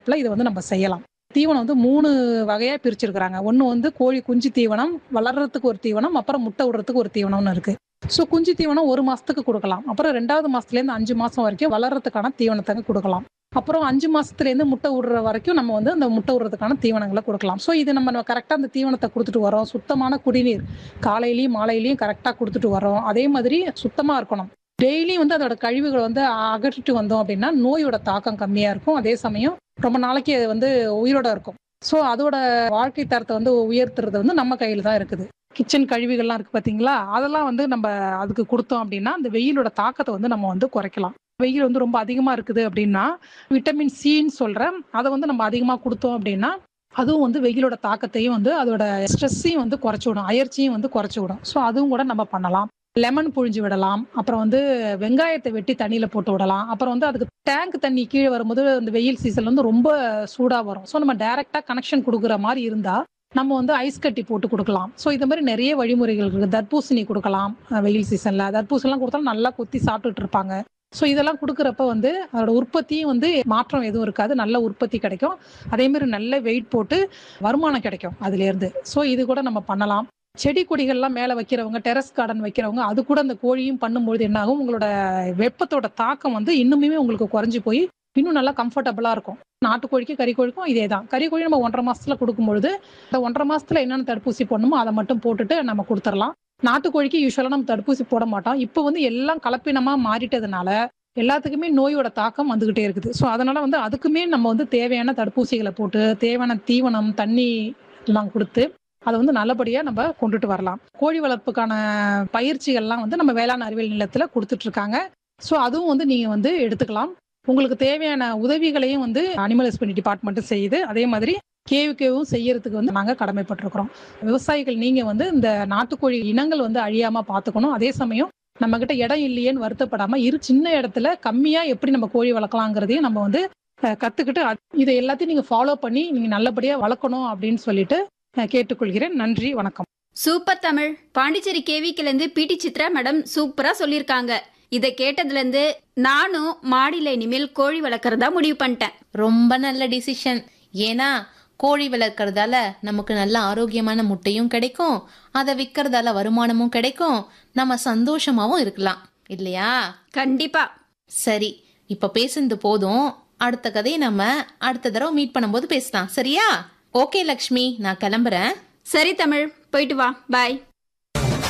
இதை வந்து நம்ம செய்யலாம் தீவனம் வந்து மூணு வகையா பிரிச்சிருக்கிறாங்க ஒன்று வந்து கோழி குஞ்சு தீவனம் வளர்றதுக்கு ஒரு தீவனம் அப்புறம் முட்டை விடுறதுக்கு ஒரு தீவனம்னு இருக்கு ஸோ குஞ்சு தீவனம் ஒரு மாசத்துக்கு கொடுக்கலாம் அப்புறம் ரெண்டாவது மாசத்துலேருந்து அஞ்சு மாசம் வரைக்கும் வளர்றதுக்கான தீவனத்தை கொடுக்கலாம் அப்புறம் அஞ்சு மாசத்துலேருந்து முட்டை விடுற வரைக்கும் நம்ம வந்து அந்த முட்டை விடுறதுக்கான தீவனங்களை கொடுக்கலாம் ஸோ இது நம்ம கரெக்டாக அந்த தீவனத்தை கொடுத்துட்டு வரோம் சுத்தமான குடிநீர் காலையிலையும் மாலையிலையும் கரெக்டாக கொடுத்துட்டு வரோம் அதே மாதிரி சுத்தமாக இருக்கணும் டெய்லியும் வந்து அதோட கழிவுகளை வந்து அகற்றிட்டு வந்தோம் அப்படின்னா நோயோட தாக்கம் கம்மியாக இருக்கும் அதே சமயம் ரொம்ப நாளைக்கு அது வந்து உயிரோட இருக்கும் ஸோ அதோட வாழ்க்கை தரத்தை வந்து உயர்த்துறது வந்து நம்ம கையில் தான் இருக்குது கிச்சன் கழிவுகள்லாம் இருக்கு பார்த்தீங்களா அதெல்லாம் வந்து நம்ம அதுக்கு கொடுத்தோம் அப்படின்னா அந்த வெயிலோட தாக்கத்தை வந்து நம்ம வந்து குறைக்கலாம் வெயில் வந்து ரொம்ப அதிகமாக இருக்குது அப்படின்னா விட்டமின் சின்னு சொல்கிறேன் அதை வந்து நம்ம அதிகமாக கொடுத்தோம் அப்படின்னா அதுவும் வந்து வெயிலோட தாக்கத்தையும் வந்து அதோட ஸ்ட்ரெஸ்ஸையும் வந்து குறைச்சி விடும் அயற்சியும் வந்து குறைச்சி விடும் ஸோ அதுவும் கூட நம்ம பண்ணலாம் லெமன் புழிஞ்சு விடலாம் அப்புறம் வந்து வெங்காயத்தை வெட்டி தண்ணியில போட்டு விடலாம் அப்புறம் வந்து அதுக்கு டேங்க் தண்ணி கீழே வரும்போது இந்த வெயில் சீசன்ல வந்து ரொம்ப சூடா வரும் ஸோ நம்ம டைரக்டா கனெக்ஷன் கொடுக்குற மாதிரி இருந்தா நம்ம வந்து ஐஸ் கட்டி போட்டு கொடுக்கலாம் ஸோ இந்த மாதிரி நிறைய வழிமுறைகள் இருக்கு தர்பூசணி கொடுக்கலாம் அஹ் வெயில் சீசன்ல தர்பூசணிலாம் கொடுத்தாலும் நல்லா கொத்தி சாப்பிட்டுட்டு இருப்பாங்க ஸோ இதெல்லாம் கொடுக்குறப்ப வந்து அதோட உற்பத்தியும் வந்து மாற்றம் எதுவும் இருக்காது நல்ல உற்பத்தி கிடைக்கும் அதே மாதிரி நல்ல வெயிட் போட்டு வருமானம் கிடைக்கும் அதுல இருந்து ஸோ இது கூட நம்ம பண்ணலாம் செடி கொடிகள்லாம் மேலே வைக்கிறவங்க டெரஸ் கார்டன் வைக்கிறவங்க அது கூட அந்த கோழியும் பண்ணும்பொழுது என்ன ஆகும் உங்களோட வெப்பத்தோட தாக்கம் வந்து இன்னுமே உங்களுக்கு குறைஞ்சி போய் இன்னும் நல்லா கம்ஃபர்டபுளாக இருக்கும் நாட்டுக்கோழிக்கும் கறிக்கோழிக்கும் இதே தான் கறிக்கோழி நம்ம ஒன்றரை மாசத்துல கொடுக்கும்பொழுது இந்த ஒன்றரை மாசத்துல என்னென்ன தடுப்பூசி போடணுமோ அதை மட்டும் போட்டுட்டு நம்ம கொடுத்துடலாம் நாட்டுக்கோழிக்கு யூஸ்வலாக நம்ம தடுப்பூசி போட மாட்டோம் இப்போ வந்து எல்லாம் கலப்பினமா மாறிட்டதுனால எல்லாத்துக்குமே நோயோட தாக்கம் வந்துகிட்டே இருக்குது ஸோ அதனால வந்து அதுக்குமே நம்ம வந்து தேவையான தடுப்பூசிகளை போட்டு தேவையான தீவனம் தண்ணி எல்லாம் கொடுத்து அதை வந்து நல்லபடியாக நம்ம கொண்டுட்டு வரலாம் கோழி வளர்ப்புக்கான பயிற்சிகள்லாம் வந்து நம்ம வேளாண் அறிவியல் நிலையத்தில் கொடுத்துட்டு இருக்காங்க ஸோ அதுவும் வந்து நீங்கள் வந்து எடுத்துக்கலாம் உங்களுக்கு தேவையான உதவிகளையும் வந்து அனிமல் ஹஸ்பண்டரி டிபார்ட்மெண்ட்டும் செய்யுது அதே மாதிரி கேவிகேவும் செய்யறதுக்கு வந்து நாங்கள் கடமைப்பட்டிருக்கிறோம் விவசாயிகள் நீங்கள் வந்து இந்த நாட்டுக்கோழி இனங்கள் வந்து அழியாமல் பார்த்துக்கணும் அதே சமயம் நம்ம கிட்ட இடம் இல்லையேன்னு வருத்தப்படாம இரு சின்ன இடத்துல கம்மியா எப்படி நம்ம கோழி வளர்க்கலாங்கிறதையும் நம்ம வந்து அஹ், கத்துக்கிட்டு அது- இதை எல்லாத்தையும் நீங்க ஃபாலோ பண்ணி நீங்க நல்லபடியா வளர்க்கணும் அப்படின்னு சொல்லிட்டு அஹ், கேட்டுக்கொள்கிறேன் நன்றி வணக்கம் சூப்பர் தமிழ் பாண்டிச்சேரி கேவிக்கில இருந்து பிடி சித்ரா மேடம் சூப்பரா சொல்லிருக்காங்க இத கேட்டதுல இருந்து நானும் மாடியில இனிமேல் கோழி வளர்க்கறதா முடிவு பண்ணிட்டேன் ரொம்ப நல்ல டிசிஷன் ஏன்னா கோழி வளர்க்கறதால நமக்கு நல்ல ஆரோக்கியமான முட்டையும் கிடைக்கும் அதை விற்கறதால வருமானமும் கிடைக்கும் நம்ம சந்தோஷமாவும் இருக்கலாம் இல்லையா கண்டிப்பா சரி இப்ப பேசுனது போதும் அடுத்த கதையை நம்ம அடுத்த தடவை மீட் பண்ணும்போது பேசலாம் சரியா ஓகே லக்ஷ்மி நான் கிளம்புறேன் சரி தமிழ் போயிட்டு வா பாய்